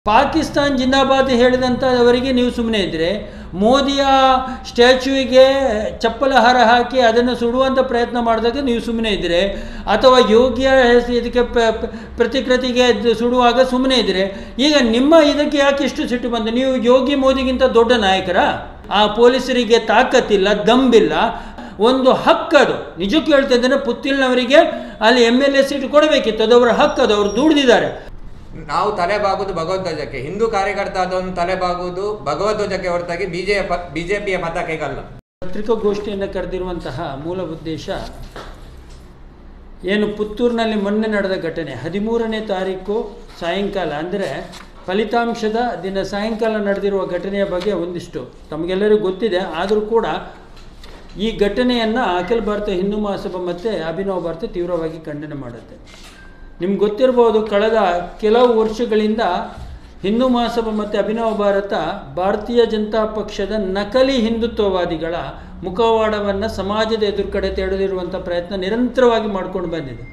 ಪಾಕಿಸ್ತಾನ್ ಜಿಂದಾಬಾದ್ ಹೇಳಿದಂಥವರಿಗೆ ನೀವು ಸುಮ್ಮನೆ ಇದ್ದರೆ ಮೋದಿಯ ಸ್ಟ್ಯಾಚ್ಯೂಗೆ ಚಪ್ಪಲ ಹಾರ ಹಾಕಿ ಅದನ್ನು ಸುಡುವಂಥ ಪ್ರಯತ್ನ ಮಾಡಿದಾಗ ನೀವು ಸುಮ್ಮನೆ ಇದ್ದರೆ ಅಥವಾ ಯೋಗಿಯ ಹೆಸ್- ಇದಕ್ಕೆ ಪ- ಪ- ಪ್ರತಿಕೃತಿಗೆ ಇದು ಸುಡುವಾಗ ಸುಮ್ಮನೆ ಇದ್ದರೆ ಈಗ ನಿಮ್ಮ ಇದಕ್ಕೆ ಯಾಕೆ ಇಷ್ಟು ಸಿಟ್ಟು ಬಂತು ನೀವು ಯೋಗಿ ಮೋದಿಗಿಂತ ದೊಡ್ಡ ನಾಯಕರ ಆ ಪೊಲೀಸರಿಗೆ ತಾಕತ್ತಿಲ್ಲ ದಂಬಿಲ್ಲ ಒಂದು ಹಕ್ಕದು ನಿಜಕ್ಕೂ ಹೇಳ್ತಾ ಇದ್ದೇನೆ ಪುತ್ತಿಲ್ನವರಿಗೆ ಅಲ್ಲಿ ಎಮ್ ಎಲ್ ಎ ಸೀಟ್ ಕೊಡಬೇಕಿತ್ತು ಅದು ಅವರ ಹಕ್ಕದು ಅವರು ದುಡಿದಿದ್ದಾರೆ ನಾವು ತಲೆ ಬಾಗುದು ಭಗವಧ್ವಜಕ್ಕೆ ಹಿಂದೂ ಕಾರ್ಯಕರ್ತ ಅದೊಂದು ತಲೆ ಬಾಗುವುದು ಭಗವಧ್ವಜಕ್ಕೆ ಹೊರತಾಗಿ ಬಿಜೆಪಿ ಬಿಜೆಪಿಯ ಮತಕ್ಕೆಗಲ್ಲ ಪತ್ರಿಕಾಗೋಷ್ಠಿಯನ್ನು ಕರೆದಿರುವಂತಹ ಮೂಲ ಉದ್ದೇಶ ಏನು ಪುತ್ತೂರಿನಲ್ಲಿ ಮೊನ್ನೆ ನಡೆದ ಘಟನೆ ಹದಿಮೂರನೇ ತಾರೀಕು ಸಾಯಂಕಾಲ ಅಂದರೆ ಫಲಿತಾಂಶದ ದಿನ ಸಾಯಂಕಾಲ ನಡೆದಿರುವ ಘಟನೆಯ ಬಗ್ಗೆ ಒಂದಿಷ್ಟು ತಮಗೆಲ್ಲರಿಗೂ ಗೊತ್ತಿದೆ ಆದರೂ ಕೂಡ ಈ ಘಟನೆಯನ್ನು ಅಖಿಲ ಭಾರತ ಹಿಂದೂ ಮಹಾಸಭಾ ಮತ್ತು ಅಭಿನವ ಭಾರತ ತೀವ್ರವಾಗಿ ಖಂಡನೆ ಮಾಡುತ್ತೆ ನಿಮ್ಗೆ ಗೊತ್ತಿರ್ಬೋದು ಕಳೆದ ಕೆಲವು ವರ್ಷಗಳಿಂದ ಹಿಂದೂ ಮಹಾಸಭಾ ಮತ್ತು ಅಭಿನವ ಭಾರತ ಭಾರತೀಯ ಜನತಾ ಪಕ್ಷದ ನಕಲಿ ಹಿಂದುತ್ವವಾದಿಗಳ ಮುಖವಾಡವನ್ನು ಸಮಾಜದ ಎದುರುಗಡೆ ತೆರೆದಿರುವಂಥ ಪ್ರಯತ್ನ ನಿರಂತರವಾಗಿ ಮಾಡ್ಕೊಂಡು ಬಂದಿದೆ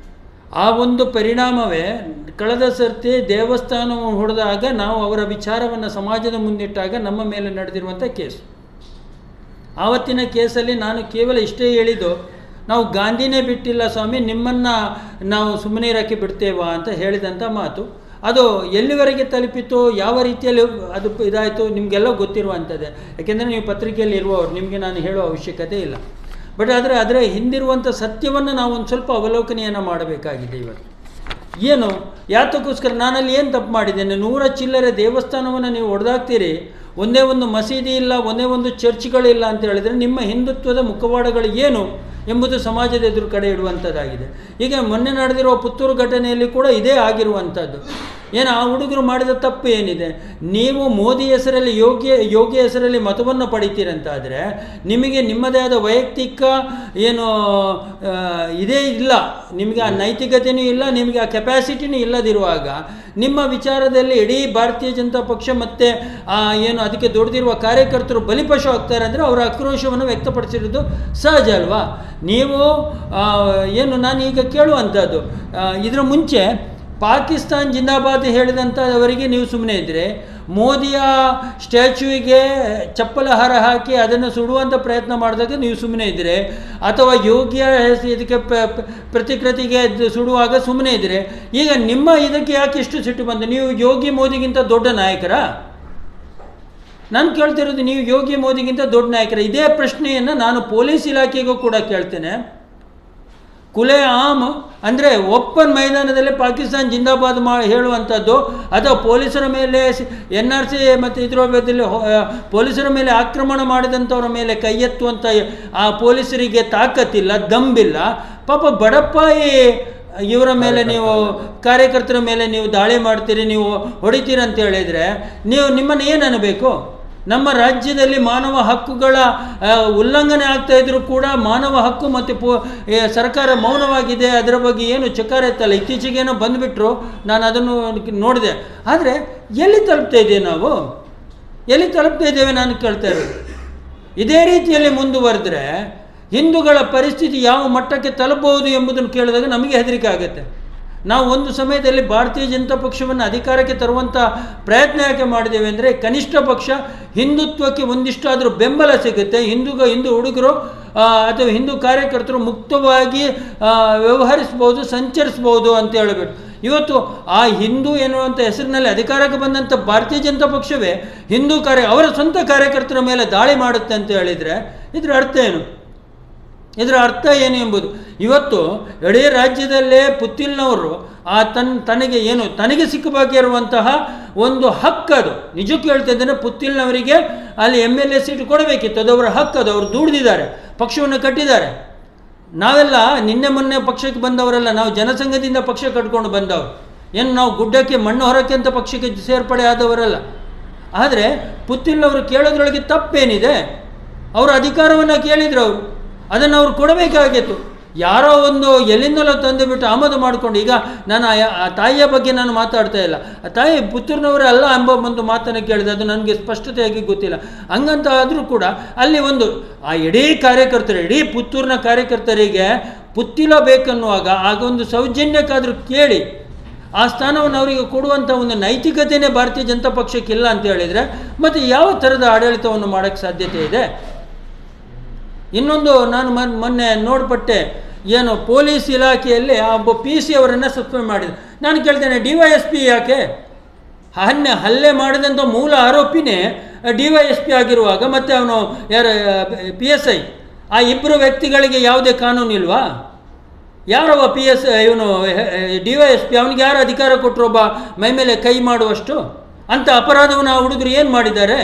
ಆ ಒಂದು ಪರಿಣಾಮವೇ ಕಳೆದ ಸರ್ತಿ ದೇವಸ್ಥಾನ ಹೊಡೆದಾಗ ನಾವು ಅವರ ವಿಚಾರವನ್ನು ಸಮಾಜದ ಮುಂದಿಟ್ಟಾಗ ನಮ್ಮ ಮೇಲೆ ನಡೆದಿರುವಂಥ ಕೇಸು ಆವತ್ತಿನ ಕೇಸಲ್ಲಿ ನಾನು ಕೇವಲ ಇಷ್ಟೇ ಹೇಳಿದ್ದು ನಾವು ಗಾಂಧಿನೇ ಬಿಟ್ಟಿಲ್ಲ ಸ್ವಾಮಿ ನಿಮ್ಮನ್ನು ನಾವು ಸುಮ್ಮನೆ ಇರೋಕ್ಕೆ ಬಿಡ್ತೇವಾ ಅಂತ ಹೇಳಿದಂಥ ಮಾತು ಅದು ಎಲ್ಲಿವರೆಗೆ ತಲುಪಿತು ಯಾವ ರೀತಿಯಲ್ಲಿ ಅದು ಇದಾಯಿತು ನಿಮಗೆಲ್ಲ ಗೊತ್ತಿರುವಂಥದ್ದೇ ಯಾಕೆಂದರೆ ನೀವು ಪತ್ರಿಕೆಯಲ್ಲಿ ಇರುವವರು ನಿಮಗೆ ನಾನು ಹೇಳುವ ಅವಶ್ಯಕತೆ ಇಲ್ಲ ಬಟ್ ಆದರೆ ಅದರ ಹಿಂದಿರುವಂಥ ಸತ್ಯವನ್ನು ನಾವು ಒಂದು ಸ್ವಲ್ಪ ಅವಲೋಕನೆಯನ್ನು ಮಾಡಬೇಕಾಗಿದೆ ಇವತ್ತು ಏನು ಯಾತಕ್ಕೋಸ್ಕರ ನಾನಲ್ಲಿ ಏನು ತಪ್ಪು ಮಾಡಿದ್ದೇನೆ ನೂರ ಚಿಲ್ಲರೆ ದೇವಸ್ಥಾನವನ್ನು ನೀವು ಹೊಡೆದಾಕ್ತೀರಿ ಒಂದೇ ಒಂದು ಮಸೀದಿ ಇಲ್ಲ ಒಂದೇ ಒಂದು ಚರ್ಚ್ಗಳಿಲ್ಲ ಅಂತ ಹೇಳಿದರೆ ನಿಮ್ಮ ಹಿಂದುತ್ವದ ಮುಖವಾಡಗಳು ಏನು ಎಂಬುದು ಸಮಾಜದ ಎದುರು ಕಡೆ ಇಡುವಂಥದ್ದಾಗಿದೆ ಈಗ ಮೊನ್ನೆ ನಡೆದಿರುವ ಪುತ್ತೂರು ಘಟನೆಯಲ್ಲಿ ಕೂಡ ಇದೇ ಆಗಿರುವಂಥದ್ದು ಏನು ಆ ಹುಡುಗರು ಮಾಡಿದ ತಪ್ಪು ಏನಿದೆ ನೀವು ಮೋದಿ ಹೆಸರಲ್ಲಿ ಯೋಗ್ಯ ಯೋಗ್ಯ ಹೆಸರಲ್ಲಿ ಮತವನ್ನು ಪಡಿತೀರಂತಾದರೆ ನಿಮಗೆ ನಿಮ್ಮದೇ ಆದ ವೈಯಕ್ತಿಕ ಏನು ಆ, ಇದೇ ಇಲ್ಲ ನಿಮಗೆ ಆ ನೈತಿಕತೆಯೂ ಇಲ್ಲ ನಿಮಗೆ ಆ ಕೆಪಾಸಿಟಿನೂ ಇಲ್ಲದಿರುವಾಗ ನಿಮ್ಮ ವಿಚಾರದಲ್ಲಿ ಇಡೀ ಭಾರತೀಯ ಜನತಾ ಪಕ್ಷ ಮತ್ತು ಆ ಏನು ಅದಕ್ಕೆ ದುಡಿದಿರುವ ಕಾರ್ಯಕರ್ತರು ಬಲಿಪಶು ಆಗ್ತಾರೆ ಅಂದರೆ ಅವರ ಆಕ್ರೋಶವನ್ನು ವ್ಯಕ್ತಪಡಿಸಿರೋದು ಸಹಜ ಅಲ್ವಾ ನೀವು ಆ, ಏನು ನಾನು ಈಗ ಕೇಳುವಂಥದ್ದು ಆ, ಇದರ ಮುಂಚೆ ಪಾಕಿಸ್ತಾನ್ ಜಿಂದಾಬಾದ್ ಹೇಳಿದಂಥವರಿಗೆ ನೀವು ಸುಮ್ಮನೆ ಇದ್ದರೆ ಮೋದಿಯ ಸ್ಟ್ಯಾಚ್ಯೂಗೆ ಚಪ್ಪಲ ಹಾರ ಹಾಕಿ ಅದನ್ನು ಸುಡುವಂಥ ಪ್ರಯತ್ನ ಮಾಡಿದಾಗ ನೀವು ಸುಮ್ಮನೆ ಇದ್ದರೆ ಅಥವಾ ಯೋಗಿಯ ಹೆಸ್- ಇದಕ್ಕೆ ಪ- ಪ- ಪ್ರತಿಕೃತಿಗೆ ಇದು ಸುಡುವಾಗ ಸುಮ್ಮನೆ ಇದ್ದರೆ ಈಗ ನಿಮ್ಮ ಇದಕ್ಕೆ ಯಾಕೆ ಇಷ್ಟು ಸಿಟ್ಟು ಬಂತು ನೀವು ಯೋಗಿ ಮೋದಿಗಿಂತ ದೊಡ್ಡ ನಾಯಕರ ನಾನು ಕೇಳ್ತಿರೋದು ನೀವು ಯೋಗಿ ಮೋದಿಗಿಂತ ದೊಡ್ಡ ನಾಯಕರ ಇದೇ ಪ್ರಶ್ನೆಯನ್ನು ನಾನು ಪೊಲೀಸ್ ಇಲಾಖೆಗೂ ಕೂಡ ಕೇಳ್ತೇನೆ ಕುಲೆ ಆಮ್ ಅಂದರೆ ಓಪನ್ ಮೈದಾನದಲ್ಲಿ ಪಾಕಿಸ್ತಾನ್ ಜಿಂದಾಬಾದ್ ಮಾ ಹೇಳುವಂಥದ್ದು ಅಥವಾ ಪೊಲೀಸರ ಮೇಲೆ ಎನ್ ಆರ್ ಸಿ ಮತ್ತು ಇದರ ಬದಲು ಪೊಲೀಸರ ಮೇಲೆ ಆಕ್ರಮಣ ಮಾಡಿದಂಥವ್ರ ಮೇಲೆ ಕೈ ಎತ್ತುವಂಥ ಆ ಪೊಲೀಸರಿಗೆ ತಾಕತ್ತಿಲ್ಲ ದಂಬಿಲ್ಲ ಪಾಪ ಬಡಪ್ಪಾಯಿ ಇವರ ಮೇಲೆ ನೀವು ಕಾರ್ಯಕರ್ತರ ಮೇಲೆ ನೀವು ದಾಳಿ ಮಾಡ್ತೀರಿ ನೀವು ಹೊಡಿತೀರಿ ಅಂತ ಹೇಳಿದರೆ ನೀವು ನಿಮ್ಮನ್ನು ಏನು ಅನ್ನಬೇಕು ನಮ್ಮ ರಾಜ್ಯದಲ್ಲಿ ಮಾನವ ಹಕ್ಕುಗಳ ಆ, ಉಲ್ಲಂಘನೆ ಆಗ್ತಾ ಇದ್ರೂ ಕೂಡ ಮಾನವ ಹಕ್ಕು ಮತ್ತು ಪೋ ಏ, ಸರ್ಕಾರ ಮೌನವಾಗಿದೆ ಅದರ ಬಗ್ಗೆ ಏನು ಚಕಾರ ಎತ್ತಲ್ಲ ಇತ್ತೀಚೆಗೇನೋ ಬಂದುಬಿಟ್ರು ನಾನು ಅದನ್ನು ನೋಡಿದೆ ಆದರೆ ಎಲ್ಲಿ ತಲುಪ್ತಾ ಇದ್ದೇವೆ ನಾವು ಎಲ್ಲಿ ತಲುಪ್ತಾ ಇದ್ದೇವೆ ನಾನು ಕೇಳ್ತಾ ಇರೋದು ಇದೇ ರೀತಿಯಲ್ಲಿ ಮುಂದುವರೆದ್ರೆ ಹಿಂದೂಗಳ ಪರಿಸ್ಥಿತಿ ಯಾವ ಮಟ್ಟಕ್ಕೆ ತಲುಪಬಹುದು ಎಂಬುದನ್ನು ಕೇಳಿದಾಗ ನಮಗೆ ಹೆದರಿಕೆ ಆಗುತ್ತೆ ನಾವು ಒಂದು ಸಮಯದಲ್ಲಿ ಭಾರತೀಯ ಜನತಾ ಪಕ್ಷವನ್ನು ಅಧಿಕಾರಕ್ಕೆ ತರುವಂಥ ಪ್ರಯತ್ನ ಯಾಕೆ ಮಾಡಿದ್ದೇವೆ ಅಂದರೆ ಕನಿಷ್ಠ ಪಕ್ಷ ಹಿಂದುತ್ವಕ್ಕೆ ಒಂದಿಷ್ಟಾದರೂ ಬೆಂಬಲ ಸಿಗುತ್ತೆ ಹಿಂದೂ ಹಿಂದೂ ಹುಡುಗರು ಆ, ಅಥವಾ ಹಿಂದೂ ಕಾರ್ಯಕರ್ತರು ಮುಕ್ತವಾಗಿ ಆ, ವ್ಯವಹರಿಸ್ಬೋದು ಸಂಚರಿಸ್ಬೋದು ಅಂತ ಹೇಳಿಬಿಟ್ಟು ಇವತ್ತು ಆ ಹಿಂದೂ ಎನ್ನುವಂಥ ಹೆಸರಿನಲ್ಲಿ ಅಧಿಕಾರಕ್ಕೆ ಬಂದಂಥ ಭಾರತೀಯ ಜನತಾ ಪಕ್ಷವೇ ಹಿಂದೂ ಕಾರ್ಯ ಅವರ ಸ್ವಂತ ಕಾರ್ಯಕರ್ತರ ಮೇಲೆ ದಾಳಿ ಮಾಡುತ್ತೆ ಅಂತ ಹೇಳಿದರೆ ಇದರ ಅರ್ಥ ಏನು ಇದರ ಅರ್ಥ ಏನು ಎಂಬುದು ಇವತ್ತು ಇಡೀ ರಾಜ್ಯದಲ್ಲೇ ಪುತ್ತಿಲ್ನವರು ಆ ತನ್ ತನಗೆ ಏನು ತನಗೆ ಸಿಕ್ಕಬೇಕಿರುವಂತಹ ಒಂದು ಹಕ್ಕದು ನಿಜಕ್ಕೂ ಹೇಳ್ತಾ ಇದ್ದೇನೆ ಪುತ್ತಿಲ್ನವರಿಗೆ ಅಲ್ಲಿ ಎಮ್ ಎಲ್ ಎ ಸೀಟ್ ಕೊಡಬೇಕಿತ್ತು ಅದು ಅವರ ಹಕ್ಕದು ಅವರು ದುಡಿದಿದ್ದಾರೆ ಪಕ್ಷವನ್ನು ಕಟ್ಟಿದ್ದಾರೆ ನಾವೆಲ್ಲ ನಿನ್ನೆ ಮೊನ್ನೆ ಪಕ್ಷಕ್ಕೆ ಬಂದವರೆಲ್ಲ ನಾವು ಜನಸಂಘದಿಂದ ಪಕ್ಷ ಕಟ್ಕೊಂಡು ಬಂದವರು ಏನು ನಾವು ಗುಡ್ಡಕ್ಕೆ ಮಣ್ಣು ಹೊರಕ್ಕೆ ಅಂತ ಪಕ್ಷಕ್ಕೆ ಸೇರ್ಪಡೆ ಆದವರಲ್ಲ ಆದರೆ ಪುತ್ತಿಲ್ಲವರು ಕೇಳೋದ್ರೊಳಗೆ ತಪ್ಪೇನಿದೆ ಅವರು ಅಧಿಕಾರವನ್ನು ಕೇಳಿದ್ರು ಅವರು ಅದನ್ನು ಅವ್ರು ಕೊಡಬೇಕಾಗಿತ್ತು ಯಾರೋ ಒಂದು ಎಲ್ಲಿಂದಲೋ ತಂದುಬಿಟ್ಟು ಆಮದು ಮಾಡಿಕೊಂಡು ಈಗ ನಾನು ಆ ಆ ತಾಯಿಯ ಬಗ್ಗೆ ನಾನು ಮಾತಾಡ್ತಾ ಇಲ್ಲ ಆ ತಾಯಿ ಪುತ್ತೂರಿನವರೇ ಅಲ್ಲ ಎಂಬ ಒಂದು ಮಾತನ್ನು ಕೇಳಿದೆ ಅದು ನನಗೆ ಸ್ಪಷ್ಟತೆಯಾಗಿ ಗೊತ್ತಿಲ್ಲ ಹಂಗಂತ ಆದರೂ ಕೂಡ ಅಲ್ಲಿ ಒಂದು ಆ ಇಡೀ ಕಾರ್ಯಕರ್ತರು ಇಡೀ ಪುತ್ತೂರಿನ ಕಾರ್ಯಕರ್ತರಿಗೆ ಪುತ್ತಿಲ ಬೇಕನ್ನುವಾಗ ಆಗ ಒಂದು ಸೌಜನ್ಯಕ್ಕಾದರೂ ಕೇಳಿ ಆ ಸ್ಥಾನವನ್ನು ಅವರಿಗೆ ಕೊಡುವಂಥ ಒಂದು ನೈತಿಕತೆಯೇ ಭಾರತೀಯ ಜನತಾ ಪಕ್ಷಕ್ಕೆ ಇಲ್ಲ ಅಂತ ಹೇಳಿದರೆ ಮತ್ತು ಯಾವ ಥರದ ಆಡಳಿತವನ್ನು ಮಾಡೋಕ್ಕೆ ಸಾಧ್ಯತೆ ಇದೆ ಇನ್ನೊಂದು ನಾನು ಮೊನ್ ಮೊನ್ನೆ ನೋಡ್ಪಟ್ಟೆ ಏನು ಪೊಲೀಸ್ ಇಲಾಖೆಯಲ್ಲಿ ಆ ಒಬ್ಬ ಪಿ ಸಿ ಅವರನ್ನು ಸಸ್ಪೆಂಡ್ ಮಾಡಿದೆ ನಾನು ಕೇಳ್ತೇನೆ ಡಿ ವೈ ಎಸ್ ಪಿ ಯಾಕೆ ಹನ್ನೆ ಹಲ್ಲೆ ಮಾಡಿದಂಥ ಮೂಲ ಆರೋಪಿನೇ ಡಿ ವೈ ಎಸ್ ಪಿ ಆಗಿರುವಾಗ ಮತ್ತು ಅವನು ಯಾರ ಪಿ ಎಸ್ ಐ ಆ ಇಬ್ಬರು ವ್ಯಕ್ತಿಗಳಿಗೆ ಯಾವುದೇ ಕಾನೂನು ಇಲ್ವಾ ಯಾರವ ಪಿ ಎಸ್ ಇವನು ಡಿ ವೈ ಎಸ್ ಪಿ ಅವನಿಗೆ ಯಾರು ಅಧಿಕಾರ ಕೊಟ್ಟರು ಒಬ್ಬ ಮೈ ಮೇಲೆ ಕೈ ಮಾಡುವಷ್ಟು ಅಂಥ ಅಪರಾಧವನ್ನು ಆ ಹುಡುಗರು ಏನು ಮಾಡಿದ್ದಾರೆ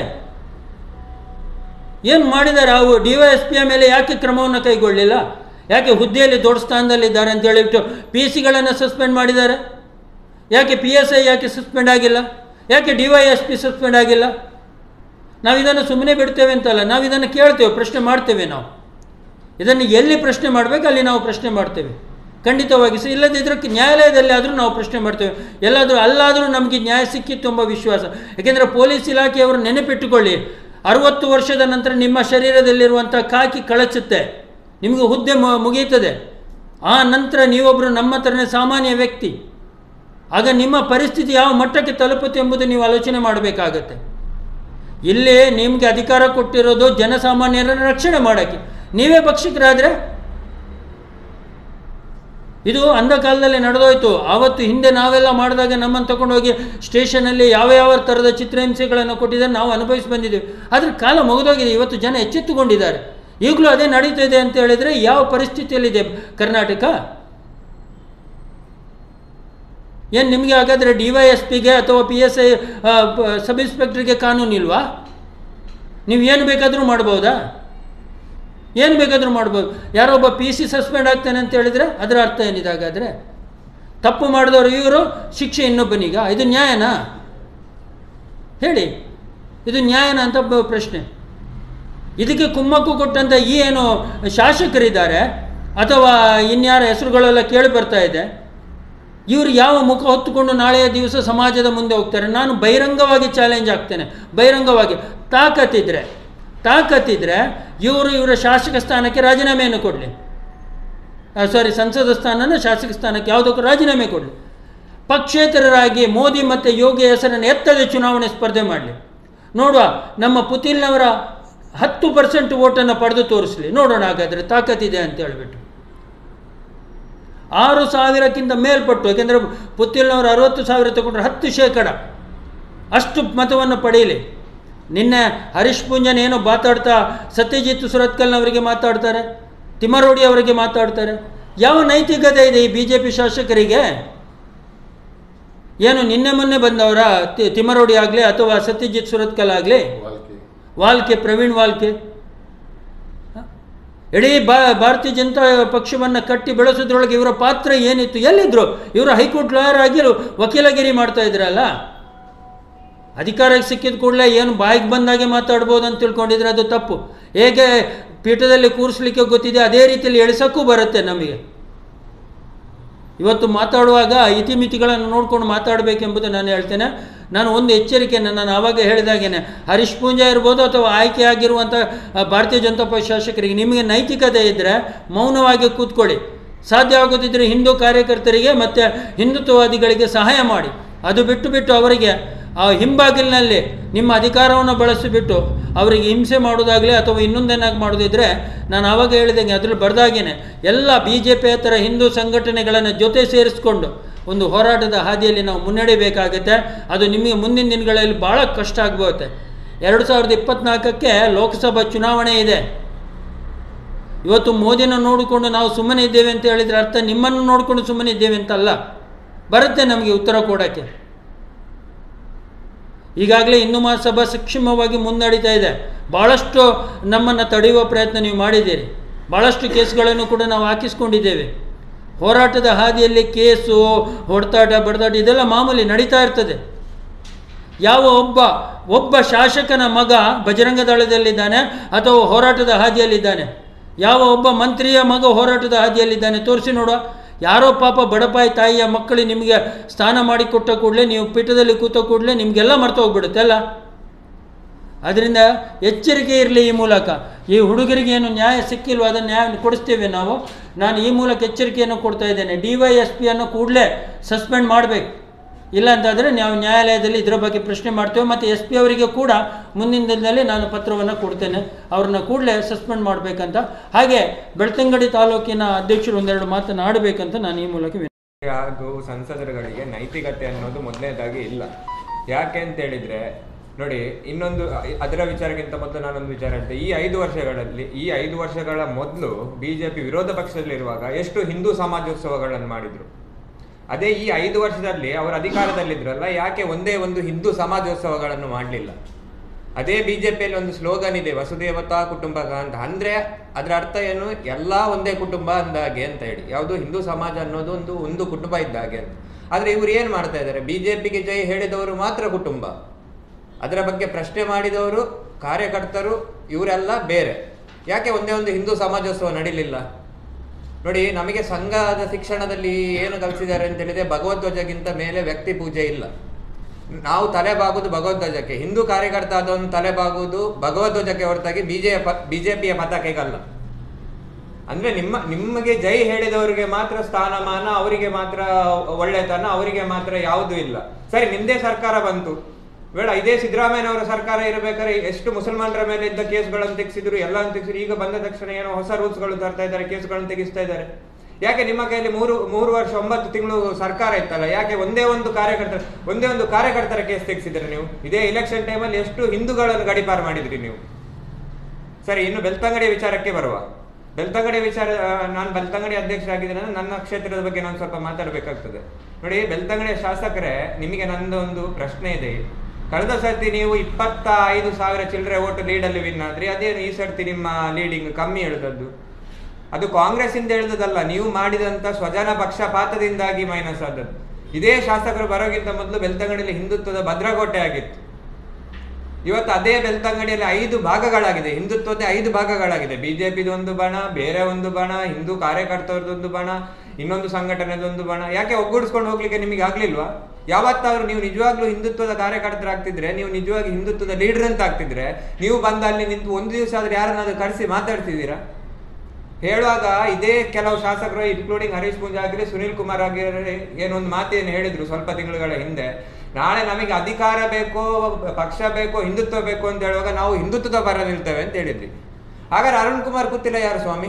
ಏನು ಮಾಡಿದ್ದಾರೆ ಅವು ಡಿ ವೈ ಎಸ್ ಪಿಯ ಮೇಲೆ ಯಾಕೆ ಕ್ರಮವನ್ನು ಕೈಗೊಳ್ಳಲಿಲ್ಲ ಯಾಕೆ ಹುದ್ದೆಯಲ್ಲಿ ದೊಡ್ಡ ಸ್ಥಾನದಲ್ಲಿದ್ದಾರೆ ಅಂತ ಹೇಳಿಬಿಟ್ಟು ಪಿ ಸಿಗಳನ್ನು ಸಸ್ಪೆಂಡ್ ಮಾಡಿದ್ದಾರೆ ಯಾಕೆ ಪಿ ಎಸ್ ಐ ಯಾಕೆ ಸಸ್ಪೆಂಡ್ ಆಗಿಲ್ಲ ಯಾಕೆ D Y S P suspend ಆಗಿಲ್ಲ ನಾವು ಇದನ್ನು ಸುಮ್ಮನೆ ಬಿಡ್ತೇವೆ ಅಂತಲ್ಲ ನಾವು ಇದನ್ನು ಕೇಳ್ತೇವೆ ಪ್ರಶ್ನೆ ಮಾಡ್ತೇವೆ ನಾವು ಇದನ್ನು ಎಲ್ಲಿ ಪ್ರಶ್ನೆ ಮಾಡಬೇಕು ಅಲ್ಲಿ ನಾವು ಪ್ರಶ್ನೆ ಮಾಡ್ತೇವೆ ಖಂಡಿತವಾಗಿ ಸಹ ಇಲ್ಲದಿದ್ದರೆ ನ್ಯಾಯಾಲಯದಲ್ಲಿ ಆದರೂ ನಾವು ಪ್ರಶ್ನೆ ಮಾಡ್ತೇವೆ ಎಲ್ಲಾದರೂ ಅಲ್ಲಾದರೂ ನಮಗೆ ನ್ಯಾಯ ಸಿಕ್ಕಿತ್ತು ಎಂಬ ವಿಶ್ವಾಸ ಯಾಕೆಂದರೆ ಪೊಲೀಸ್ ಇಲಾಖೆಯವರು ನೆನಪಿಟ್ಟುಕೊಳ್ಳಿ ಅರುವತ್ತು ವರ್ಷದ ನಂತರ ನಿಮ್ಮ ಶರೀರದಲ್ಲಿರುವಂಥ ಕಾಕಿ ಕಳಚುತ್ತೆ ನಿಮಗೆ ಹುದ್ದೆ ಮು- ಮುಗಿಯುತ್ತದೆ ಆ ನಂತರ ನೀವೊಬ್ಬರು ನಮ್ಮ ಥರನೇ ಸಾಮಾನ್ಯ ವ್ಯಕ್ತಿ ಆಗ ನಿಮ್ಮ ಪರಿಸ್ಥಿತಿ ಯಾವ ಮಟ್ಟಕ್ಕೆ ತಲುಪುತ್ತೆ ಎಂಬುದು ನೀವು ಆಲೋಚನೆ ಮಾಡಬೇಕಾಗತ್ತೆ ಇಲ್ಲಿ ನಿಮಗೆ ಅಧಿಕಾರ ಕೊಟ್ಟಿರೋದು ಜನಸಾಮಾನ್ಯರನ್ನು ರಕ್ಷಣೆ ಮಾಡೋಕ್ಕೆ ನೀವೇ ಭಕ್ಷಕರಾದರೆ ಇದು ಅಂಧಕಾಲದಲ್ಲಿ ನಡೆದೋಯ್ತು ಆವತ್ತು ಹಿಂದೆ ನಾವೆಲ್ಲ ಮಾಡಿದಾಗ ನಮ್ಮನ್ನು ತಗೊಂಡೋಗಿ ಸ್ಟೇಷನಲ್ಲಿ ಯಾವ ಯಾವ ಥರದ ಚಿತ್ರಹಿಂಸೆಗಳನ್ನು ಕೊಟ್ಟಿದ್ದಾರೆ ನಾವು ಅನುಭವಿಸಿ ಬಂದಿದ್ದೇವೆ ಆದರೆ ಕಾಲ ಮುಗಿದೋಗಿದೆ ಇವತ್ತು ಜನ ಎಚ್ಚೆತ್ತುಕೊಂಡಿದ್ದಾರೆ ಈಗಲೂ ಅದೇ ನಡೀತಾ ಇದೆ ಅಂತ ಹೇಳಿದರೆ ಯಾವ ಪರಿಸ್ಥಿತಿಯಲ್ಲಿದೆ ಕರ್ನಾಟಕ ಏನು ನಿಮಗೆ ಹಾಗಾದರೆ ಡಿ ವೈ ಎಸ್ ಪಿಗೆ ಅಥವಾ ಪಿ ಎಸ್ ಐ ಸಬ್ ಇನ್ಸ್ಪೆಕ್ಟ್ರಿಗೆ ಕಾನೂನು ಇಲ್ವಾ ನೀವು ಏನು ಬೇಕಾದರೂ ಮಾಡ್ಬೋದಾ ಏನು ಬೇಕಾದರೂ ಮಾಡ್ಬೋದು ಯಾರೊಬ್ಬ ಪಿ ಸಿ ಸಸ್ಪೆಂಡ್ ಆಗ್ತಾನೆ ಅಂತ ಹೇಳಿದರೆ ಅದರ ಅರ್ಥ ಏನಿದೆ ಹಾಗಾದರೆ ತಪ್ಪು ಮಾಡಿದವರು ಇವರು ಶಿಕ್ಷೆ ಇನ್ನೊಬ್ಬನಿಗ ಇದು ನ್ಯಾಯನಾ ಹೇಳಿ ಇದು ನ್ಯಾಯನ ಅಂತ ಬ- ಪ್ರಶ್ನೆ ಇದಕ್ಕೆ ಕುಮ್ಮಕ್ಕು ಕೊಟ್ಟಂಥ ಈ ಏನು ಶಾಸಕರಿದ್ದಾರೆ ಅಥವಾ ಇನ್ಯಾರ ಹೆಸರುಗಳೆಲ್ಲ ಕೇಳಿ ಬರ್ತಾ ಇದೆ ಇವರು ಯಾವ ಮುಖ ಹೊತ್ತುಕೊಂಡು ನಾಳೆಯ ದಿವಸ ಸಮಾಜದ ಮುಂದೆ ಹೋಗ್ತಾರೆ ನಾನು ಬಹಿರಂಗವಾಗಿ ಚಾಲೆಂಜ್ ಆಗ್ತೇನೆ ಬಹಿರಂಗವಾಗಿ ತಾಕತ್ತಿದ್ರೆ ತಾಕತ್ತಿದ್ರೆ ಇವರು ಇವರ ಶಾಸಕ ಸ್ಥಾನಕ್ಕೆ ರಾಜೀನಾಮೆಯನ್ನು ಕೊಡಲಿ ಸಾರಿ ಸಂಸದ ಸ್ಥಾನನ ಶಾಸಕ ಸ್ಥಾನಕ್ಕೆ ಯಾವುದಕ್ಕೂ ರಾಜೀನಾಮೆ ಕೊಡಲಿ ಪಕ್ಷೇತರರಾಗಿ ಮೋದಿ ಮತ್ತು ಯೋಗಿ ಹೆಸರನ್ನು ಎತ್ತದೆ ಚುನಾವಣೆ ಸ್ಪರ್ಧೆ ಮಾಡಲಿ ನೋಡುವ ನಮ್ಮ ಪುತಿಲ್ನವರ ಹತ್ತು ಪರ್ಸೆಂಟ್ ಓಟನ್ನು ಪಡೆದು ತೋರಿಸಲಿ ನೋಡೋಣ ಹಾಗಾದರೆ ತಾಕತ್ತಿದೆ ಅಂತ ಹೇಳ್ಬಿಟ್ಟು ಆರು ಸಾವಿರಕ್ಕಿಂತ ಮೇಲ್ಪಟ್ಟು ಯಾಕೆಂದರೆ ಪುತ್ತಿಲ್ನವರು ಅರವತ್ತು ಸಾವಿರ ತಗೊಂಡ್ರೆ ಹತ್ತು ಶೇಕಡ ಅಷ್ಟು ಮತವನ್ನು ಪಡೆಯಲಿ ನಿನ್ನೆ ಹರೀಶ್ ಪುಂಜನ್ ಏನೋ ಮಾತಾಡ್ತಾ ಸತ್ಯಜಿತ್ ಸುರತ್ಕಲ್ನವರಿಗೆ ಮಾತಾಡ್ತಾರೆ ತಿಮ್ಮರೋಡಿ ಅವರಿಗೆ ಮಾತಾಡ್ತಾರೆ ಯಾವ ನೈತಿಕತೆ ಇದೆ ಈ ಬಿ ಜೆ ಪಿ ಶಾಸಕರಿಗೆ ಏನು ನಿನ್ನೆ ಮೊನ್ನೆ ಬಂದವರ ತಿ- ತಿಮ್ಮರೋಡಿ ಆಗಲಿ ಅಥವಾ ಸತ್ಯಜಿತ್ ಸುರತ್ಕಲ್ ಆಗಲಿ ವಾಲ್ಕೆ ವಾಲ್ಕೆ ಪ್ರವೀಣ್ ವಾಲ್ಕೆ ಹ? ಇಡೀ ಬಾ ಭಾರತೀಯ ಜನತಾ ಪಕ್ಷವನ್ನು ಕಟ್ಟಿ ಬೆಳೆಸೋದ್ರೊಳಗೆ ಇವರ ಪಾತ್ರ ಏನಿತ್ತು ಎಲ್ಲಿದ್ರು ಇವರು ಹೈಕೋರ್ಟ್ ಲಾಯರ್ ಆಗಿ ವಕೀಲಗಿರಿ ಮಾಡ್ತಾ ಇದ್ರಲ್ಲ ಅಧಿಕಾರಕ್ಕೆ ಸಿಕ್ಕಿದ ಕೂಡಲೇ ಏನು ಬಾಯಿಗೆ ಬಂದಾಗೆ ಮಾತಾಡ್ಬೋದು ಅಂತ ತಿಳ್ಕೊಂಡಿದ್ರೆ ಅದು ತಪ್ಪು ಹೇಗೆ ಪೀಠದಲ್ಲಿ ಕೂರಿಸ್ಲಿಕ್ಕೆ ಗೊತ್ತಿದೆ ಅದೇ ರೀತಿಯಲ್ಲಿ ಎಳಿಸೋಕ್ಕೂ ಬರುತ್ತೆ ನಮಗೆ ಇವತ್ತು ಮಾತಾಡುವಾಗ ಇತಿಮಿತಿಗಳನ್ನು ನೋಡ್ಕೊಂಡು ಮಾತಾಡಬೇಕೆಂಬುದು ನಾನು ಹೇಳ್ತೇನೆ ನಾನು ಒಂದು ಎಚ್ಚರಿಕೆಯನ್ನು ನಾನು ಆವಾಗ ಹೇಳಿದಾಗೇನೆ ಹರೀಶ್ ಪೂಂಜಾ ಇರ್ಬೋದು ಅಥವಾ ಆಯ್ಕೆ ಆಗಿರುವಂಥ ಆ, ಭಾರತೀಯ ಜನತಾ ಪಕ್ಷ ಶಾಸಕರಿಗೆ ನಿಮಗೆ ನೈತಿಕತೆ ಇದ್ದರೆ ಮೌನವಾಗಿ ಕೂತ್ಕೊಳ್ಳಿ ಸಾಧ್ಯ ಆಗೋದಿದ್ದರೆ ಹಿಂದೂ ಕಾರ್ಯಕರ್ತರಿಗೆ ಮತ್ತು ಹಿಂದುತ್ವವಾದಿಗಳಿಗೆ ಸಹಾಯ ಮಾಡಿ ಅದು ಬಿಟ್ಟು ಬಿಟ್ಟು ಅವರಿಗೆ ಆ ಹಿಂಬಾಗಿಲಿನಲ್ಲಿ ನಿಮ್ಮ ಅಧಿಕಾರವನ್ನು ಬಳಸಿಬಿಟ್ಟು ಅವರಿಗೆ ಹಿಂಸೆ ಮಾಡೋದಾಗಲಿ ಅಥವಾ ಇನ್ನೊಂದೇನಾಗಿ ಮಾಡೋದಿದ್ರೆ ನಾನು ಆವಾಗ ಹೇಳಿದಂಗೆ ಅದ್ರಲ್ಲಿ ಬರ್ದಾಗೇನೆ ಎಲ್ಲ ಬಿ ಜೆ ಪಿಯೇತರ ಹಿಂದೂ ಸಂಘಟನೆಗಳನ್ನು ಜೊತೆ ಸೇರಿಸ್ಕೊಂಡು ಒಂದು ಹೋರಾಟದ ಹಾದಿಯಲ್ಲಿ ನಾವು ಮುನ್ನಡೆಯಬೇಕಾಗುತ್ತೆ ಅದು ನಿಮಗೆ ಮುಂದಿನ ದಿನಗಳಲ್ಲಿ ಭಾಳ ಕಷ್ಟ ಆಗ್ಬೋತೆ ಎರಡು ಸಾವಿರದ ಇಪ್ಪತ್ತ್ನಾಲ್ಕಕ್ಕೆ ಲೋಕಸಭಾ ಚುನಾವಣೆ ಇದೆ ಇವತ್ತು ಮೋದಿನ ನೋಡಿಕೊಂಡು ನಾವು ಸುಮ್ಮನೆ ಇದ್ದೇವೆ ಅಂತ ಹೇಳಿದರೆ ಅರ್ಥ ನಿಮ್ಮನ್ನು ನೋಡಿಕೊಂಡು ಸುಮ್ಮನೆ ಇದ್ದೇವೆ ಅಂತಲ್ಲ ಬರುತ್ತೆ ನಮಗೆ ಉತ್ತರ ಕೊಡೋಕ್ಕೆ ಈಗಾಗಲೇ ಹಿಂದೂ ಮಹಾಸಭಾ ಸಕ್ಷಮವಾಗಿ ಮುನ್ನಡೀತಾ ಇದೆ ಭಾಳಷ್ಟು ನಮ್ಮನ್ನು ತಡೆಯುವ ಪ್ರಯತ್ನ ನೀವು ಮಾಡಿದ್ದೀರಿ ಭಾಳಷ್ಟು ಕೇಸ್ಗಳನ್ನು ಕೂಡ ನಾವು ಹಾಕಿಸ್ಕೊಂಡಿದ್ದೇವೆ ಹೋರಾಟದ ಹಾದಿಯಲ್ಲಿ ಕೇಸು ಹೊಡೆದಾಟ ಬಡದಾಟ ಇದೆಲ್ಲ ಮಾಮೂಲಿ ನಡೀತಾ ಇರ್ತದೆ ಯಾವ ಒಬ್ಬ ಒಬ್ಬ ಶಾಸಕನ ಮಗ ಬಜರಂಗ ದಳದಲ್ಲಿದ್ದಾನೆ ಅಥವಾ ಹೋರಾಟದ ಹಾದಿಯಲ್ಲಿದ್ದಾನೆ ಯಾವ ಒಬ್ಬ ಮಂತ್ರಿಯ ಮಗ ಹೋರಾಟದ ಹಾದಿಯಲ್ಲಿದ್ದಾನೆ ತೋರಿಸಿ ನೋಡುವ ಯಾರೋ ಪಾಪ ಬಡಪಾಯಿ ತಾಯಿಯ ಮಕ್ಕಳು ನಿಮಗೆ ಸ್ನಾನ ಮಾಡಿಕೊಟ್ಟ ಕೂಡಲೇ ನೀವು ಪೀಠದಲ್ಲಿ ಕೂತ ಕೂಡಲೇ ನಿಮಗೆಲ್ಲ ಮರ್ತು ಹೋಗ್ಬಿಡುತ್ತೆ ಅಲ್ಲ ಅದರಿಂದ ಎಚ್ಚರಿಕೆ ಇರಲಿ ಈ ಮೂಲಕ ಈ ಹುಡುಗರಿಗೆ ಏನು ನ್ಯಾಯ ಸಿಕ್ಕಿಲ್ವೋ ಅದನ್ನು ನ್ಯಾಯ ಕೊಡಿಸ್ತೇವೆ ನಾವು ನಾನು ಈ ಮೂಲಕ ಎಚ್ಚರಿಕೆಯನ್ನು ಕೊಡ್ತಾ ಇದ್ದೇನೆ ಡಿ ವೈ ಎಸ್ ಪಿಯನ್ನು ಕೂಡಲೇ ಸಸ್ಪೆಂಡ್ ಮಾಡಬೇಕು ಇಲ್ಲ ಅಂತಾದರೆ ನಾವು ನ್ಯಾಯಾಲಯದಲ್ಲಿ ಇದರ ಬಗ್ಗೆ ಪ್ರಶ್ನೆ ಮಾಡ್ತೇವೆ ಮತ್ತು ಎಸ್ ಪಿ ಅವರಿಗೆ ಕೂಡ ಮುಂದಿನ ದಿನದಲ್ಲಿ ನಾನು ಪತ್ರವನ್ನು ಕೊಡ್ತೇನೆ ಅವ್ರನ್ನ ಕೂಡಲೇ ಸಸ್ಪೆಂಡ್ ಮಾಡಬೇಕಂತ ಹಾಗೆ ಬೆಳ್ತಂಗಡಿ ತಾಲೂಕಿನ ಅಧ್ಯಕ್ಷರು ಒಂದೆರಡು ಮಾತನ್ನು ಆಡಬೇಕಂತ ನಾನು ಈ ಮೂಲಕ ವಿನ- ಹಾಗೂ ಸಂಸದರುಗಳಿಗೆ ನೈತಿಕತೆ ಅನ್ನೋದು ಮೊದಲನೇದಾಗಿ ಇಲ್ಲ ಯಾಕೆ ಅಂತ ಹೇಳಿದ್ರೆ ನೋಡಿ ಇನ್ನೊಂದು ಅ- ಅದರ ವಿಚಾರಕ್ಕಿಂತ ಮೊದಲು ನಾನೊಂದು ವಿಚಾರ ಹೇಳ್ತೇನೆ ಈ ಐದು ವರ್ಷಗಳಲ್ಲಿ ಈ ಐದು ವರ್ಷಗಳ ಮೊದಲು ಬಿಜೆಪಿ ವಿರೋಧ ಪಕ್ಷದಲ್ಲಿರುವಾಗ ಎಷ್ಟು ಹಿಂದೂ ಸಮಾಜೋತ್ಸವಗಳನ್ನು ಮಾಡಿದ್ರು ಅದೇ ಈ ಐದು ವರ್ಷದಲ್ಲಿ ಅವರು ಅಧಿಕಾರದಲ್ಲಿದ್ರಲ್ಲ ಯಾಕೆ ಒಂದೇ ಒಂದು ಹಿಂದೂ ಸಮಾಜೋತ್ಸವಗಳನ್ನು ಮಾಡಲಿಲ್ಲ ಅದೇ ಬಿಜೆಪಿಯಲ್ಲಿ ಒಂದು ಸ್ಲೋಗನ್ ಇದೆ ವಸುದೇವತಾ ಕುಟುಂಬಕ ಅಂತ ಅಂದ್ರೆ ಅದರ ಅರ್ಥ ಏನು ಎಲ್ಲಾ ಒಂದೇ ಕುಟುಂಬ ಅಂದಾಗೆ ಅಂತ ಹೇಳಿ ಯಾವುದು ಹಿಂದೂ ಸಮಾಜ ಅನ್ನೋದು ಒಂದು ಒಂದು ಕುಟುಂಬ ಇದ್ದಾಗೆ ಅಂತ ಆದ್ರೆ ಇವ್ರು ಏನ್ ಮಾಡ್ತಾ ಇದ್ದಾರೆ ಬಿಜೆಪಿಗೆ ಜೈ ಹೇಳಿದವರು ಮಾತ್ರ ಕುಟುಂಬ ಅದರ ಬಗ್ಗೆ ಪ್ರಶ್ನೆ ಮಾಡಿದವರು ಕಾರ್ಯಕರ್ತರು ಇವರೆಲ್ಲ ಬೇರೆ ಯಾಕೆ ಒಂದೇ ಒಂದು ಹಿಂದೂ ಸಮಾಜೋತ್ಸವ ನಡೀಲಿಲ್ಲ ನೋಡಿ ನಮಗೆ ಸಂಘದ ಶಿಕ್ಷಣದಲ್ಲಿ ಏನು ಕಲಿಸಿದ್ದಾರೆ ಅಂತ ಹೇಳಿದ್ರೆ ಭಗವಧ್ವಜಕ್ಕಿಂತ ಮೇಲೆ ವ್ಯಕ್ತಿ ಪೂಜೆ ಇಲ್ಲ ನಾವು ತಲೆ ಬಾಗುದು ಭಗವಧ್ವಜಕ್ಕೆ ಹಿಂದೂ ಕಾರ್ಯಕರ್ತ ಆದವನು ತಲೆ ಬಾಗುವುದು ಭಗವಧ್ವಜಕ್ಕೆ ಹೊರತಾಗಿ ಬಿಜೆಪಿ ಬಿಜೆಪಿಯ ಪತಾಕೆಗಲ್ಲ ಅಂದ್ರೆ ನಿಮ್ಮ ನಿಮಗೆ ಜೈ ಹೇಳಿದವರಿಗೆ ಮಾತ್ರ ಸ್ಥಾನಮಾನ ಅವರಿಗೆ ಮಾತ್ರ ಒಳ್ಳೆತನ ಅವರಿಗೆ ಮಾತ್ರ ಯಾವುದೂ ಇಲ್ಲ ಸರಿ ನಿಮ್ದೇ ಸರ್ಕಾರ ಬಂತು ಬೇಡ ಇದೇ ಸಿದ್ದರಾಮಯ್ಯನವರ ಸರ್ಕಾರ ಇರಬೇಕಾದ್ರೆ ಎಷ್ಟು ಮುಸಲ್ಮಾನರ ಮೇಲೆ ಇದ್ದ ಕೇಸ್ಗಳನ್ನು ತೆಗೆಸಿದ್ರು ಎಲ್ಲ ತೆಗೆಸಿದ್ರು ಈಗ ಬಂದ ತಕ್ಷಣ ಏನೋ ಹೊಸ ರೂಲ್ಸ್ಗಳು ತರ್ತಾ ಇದ್ದಾರೆ ಕೇಸ್ಗಳನ್ನು ತೆಗಿಸ್ತಾ ಇದ್ದಾರೆ ಯಾಕೆ ನಿಮ್ಮ ಕೈಯಲ್ಲಿ ಮೂರು ಮೂರು ವರ್ಷ ಒಂಬತ್ತು ತಿಂಗಳು ಸರ್ಕಾರ ಇತ್ತಲ್ಲ ಯಾಕೆ ಒಂದೇ ಒಂದು ಕಾರ್ಯಕರ್ತರ ಒಂದೇ ಒಂದು ಕಾರ್ಯಕರ್ತರ ಕೇಸ್ ತೆಗೆಸಿದ್ರೆ ನೀವು ಇದೇ ಇಲೆಕ್ಷನ್ ಟೈಮಲ್ಲಿ ಎಷ್ಟು ಹಿಂದೂಗಳನ್ನು ಗಡಿಪಾರು ಮಾಡಿದ್ರಿ ನೀವು ಸರಿ ಇನ್ನು ಬೆಳ್ತಂಗಡಿ ವಿಚಾರಕ್ಕೆ ಬರುವ ಬೆಳ್ತಂಗಡಿ ವಿಚಾರ ಆ, ನಾನು ಬೆಳ್ತಂಗಡಿ ಅಧ್ಯಕ್ಷರಾಗಿದ್ದೇನೆ ಅಂದ್ರೆ ನನ್ನ ಕ್ಷೇತ್ರದ ಬಗ್ಗೆ ನಾನು ಸ್ವಲ್ಪ ಮಾತಾಡಬೇಕಾಗ್ತದೆ ನೋಡಿ ಬೆಳ್ತಂಗಡಿಯ ಶಾಸಕರೇ ನಿಮಗೆ ನಂದೊಂದು ಪ್ರಶ್ನೆ ಇದೆ ಕಳೆದ ಸರ್ತಿ ನೀವು ಇಪ್ಪತ್ತ ಐದು ಸಾವಿರ ಚಿಲ್ಲರೆ ಓಟು ಲೀಡಲ್ಲಿ ವಿನ್ ಆದ್ರಿ ಅದೇನು ಈ ಸರ್ತಿ ನಿಮ್ಮ ಲೀಡಿಂಗ್ ಕಮ್ಮಿ ಎಳೆದದ್ದು ಅದು ಕಾಂಗ್ರೆಸ್ ಇಂದ ಎಳೆದದಲ್ಲ ನೀವು ಮಾಡಿದಂತ ಸ್ವಜನ ಪಕ್ಷಪಾತದಿಂದಾಗಿ ಮೈನಸ್ ಆದದ್ದು ಇದೇ ಶಾಸಕರು ಬರೋಕ್ಕಿಂತ ಮೊದಲು ಬೆಳ್ತಂಗಡಿಯಲ್ಲಿ ಹಿಂದುತ್ವದ ಭದ್ರಕೋಟೆ ಆಗಿತ್ತು ಇವತ್ತು ಅದೇ ಬೆಳ್ತಂಗಡಿಯಲ್ಲಿ ಐದು ಭಾಗಗಳಾಗಿದೆ ಹಿಂದುತ್ವದ ಐದು ಭಾಗಗಳಾಗಿದೆ ಬಿಜೆಪಿದು ಒಂದು ಬಣ ಬೇರೆ ಒಂದು ಬಣ ಹಿಂದೂ ಕಾರ್ಯಕರ್ತರದೊಂದು ಬಣ ಇನ್ನೊಂದು ಸಂಘಟನೆದೊಂದು ಬಣ ಯಾಕೆ ಒಗ್ಗೂಡಿಸ್ಕೊಂಡು ಹೋಗ್ಲಿಕ್ಕೆ ನಿಮಗೆ ಆಗ್ಲಿಲ್ವಾ ಯಾವತ್ತಾದ್ರೂ ನೀವು ನಿಜವಾಗ್ಲೂ ಹಿಂದುತ್ವದ ಕಾರ್ಯಕರ್ತರಾಗ್ತಿದ್ರೆ ನೀವು ನಿಜವಾಗಿ ಹಿಂದುತ್ವದ ಲೀಡರ್ ಅಂತ ಆಗ್ತಿದ್ರೆ ನೀವು ಬಂದ ಅಲ್ಲಿ ನಿಂತು ಒಂದು ದಿವಸ ಆದ್ರೆ ಯಾರನ್ನಾದ್ರೂ ಕರೆಸಿ ಮಾತಾಡ್ತಿದ್ದೀರಾ ಹೇಳುವಾಗ ಇದೇ ಕೆಲವು ಶಾಸಕರು ಇನ್ಕ್ಲೂಡಿಂಗ್ ಹರೀಶ್ ಪೂಜಾ ಆಗಿರಲಿ ಸುನಿಲ್ ಕುಮಾರ್ ಆಗಿರಲಿ ಏನೊಂದು ಮಾತೇನು ಹೇಳಿದ್ರು ಸ್ವಲ್ಪ ತಿಂಗಳುಗಳ ಹಿಂದೆ ನಾಳೆ ನಮಗೆ ಅಧಿಕಾರ ಬೇಕೋ ಪಕ್ಷ ಬೇಕೋ ಹಿಂದುತ್ವ ಬೇಕು ಅಂತ ಹೇಳುವಾಗ ನಾವು ಹಿಂದುತ್ವದ ಪರ ನಿಲ್ತೇವೆ ಅಂತ ಹೇಳಿದ್ವಿ ಹಾಗಾದ್ರೆ ಅರುಣ್ ಕುಮಾರ್ ಕೂತಿಲ್ಲ ಯಾರು ಸ್ವಾಮಿ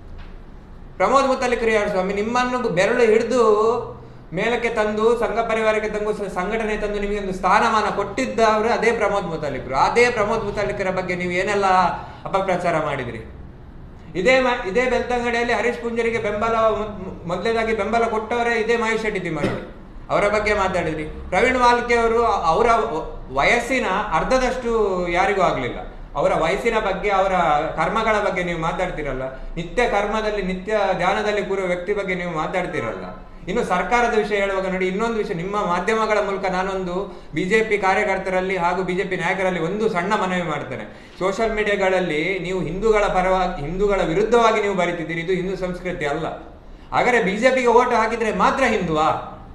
ಪ್ರಮೋದ್ ಮುತ್ತಲಿಕರು ಯಾರು ಸ್ವಾಮಿ ನಿಮ್ಮನ್ನು ಬೆರಳು ಹಿಡಿದು ಮೇಲಕ್ಕೆ ತಂದು ಸಂಘ ಪರಿವಾರಕ್ಕೆ ತಂದು ಸ- ಸಂಘಟನೆ ತಂದು ನಿಮಗೆ ಒಂದು ಸ್ಥಾನಮಾನ ಕೊಟ್ಟಿದ್ದವರು ಅದೇ ಪ್ರಮೋದ್ ಮುತಾಲಿಕರು ಅದೇ ಪ್ರಮೋದ್ ಮುತಾಲಿಕರ ಬಗ್ಗೆ ನೀವು ಏನೆಲ್ಲ ಅಪಪ್ರಚಾರ ಮಾಡಿದ್ರಿ ಇದೇ ಮ- ಇದೇ ಬೆಳ್ತಂಗಡಿಯಲ್ಲಿ ಹರೀಶ್ ಪುಂಜರಿಗೆ ಬೆಂಬಲ ಮೊದ್- ಮೊದಲನೇದಾಗಿ ಬೆಂಬಲ ಕೊಟ್ಟವರೇ ಇದೇ ಮಹೇಶ್ ಶೆಟ್ಟಿ ತಿಮ್ಮರಡಿ ಅವರ ಬಗ್ಗೆ ಮಾತಾಡಿದ್ರಿ ಪ್ರವೀಣ್ ವಾಲ್ಕೆ ಅವರು ಅವರ ವಯಸ್ಸಿನ ಅರ್ಧದಷ್ಟು ಯಾರಿಗೂ ಆಗಲಿಲ್ಲ ಅವರ ವಯಸ್ಸಿನ ಬಗ್ಗೆ ಅವರ ಕರ್ಮಗಳ ಬಗ್ಗೆ ನೀವು ಮಾತಾಡ್ತಿರಲ್ಲ ನಿತ್ಯ ಕರ್ಮದಲ್ಲಿ ನಿತ್ಯ ಧ್ಯಾನದಲ್ಲಿ ಕೂರುವ ವ್ಯಕ್ತಿ ಬಗ್ಗೆ ನೀವು ಮಾತಾಡ್ತಿರಲ್ಲ ಇನ್ನು ಸರ್ಕಾರದ ವಿಷಯ ಹೇಳುವಾಗ ನೋಡಿ ಇನ್ನೊಂದು ವಿಷಯ ನಿಮ್ಮ ಮಾಧ್ಯಮಗಳ ಮೂಲಕ ನಾನೊಂದು ಬಿಜೆಪಿ ಕಾರ್ಯಕರ್ತರಲ್ಲಿ ಹಾಗೂ ಬಿಜೆಪಿ ನಾಯಕರಲ್ಲಿ ಒಂದು ಸಣ್ಣ ಮನವಿ ಮಾಡ್ತೇನೆ ಸೋಷಿಯಲ್ ಮೀಡಿಯಾಗಳಲ್ಲಿ ನೀವು ಹಿಂದೂಗಳ ಪರವಾಗಿ ಹಿಂದೂಗಳ ವಿರುದ್ಧವಾಗಿ ನೀವು ಬರೀತಿದ್ದೀರಿ ಇದು ಹಿಂದೂ ಸಂಸ್ಕೃತಿ ಅಲ್ಲ ಹಾಗಾದ್ರೆ ಬಿಜೆಪಿಗೆ ಓಟ್ ಹಾಕಿದ್ರೆ ಮಾತ್ರ ಹಿಂದುವಾ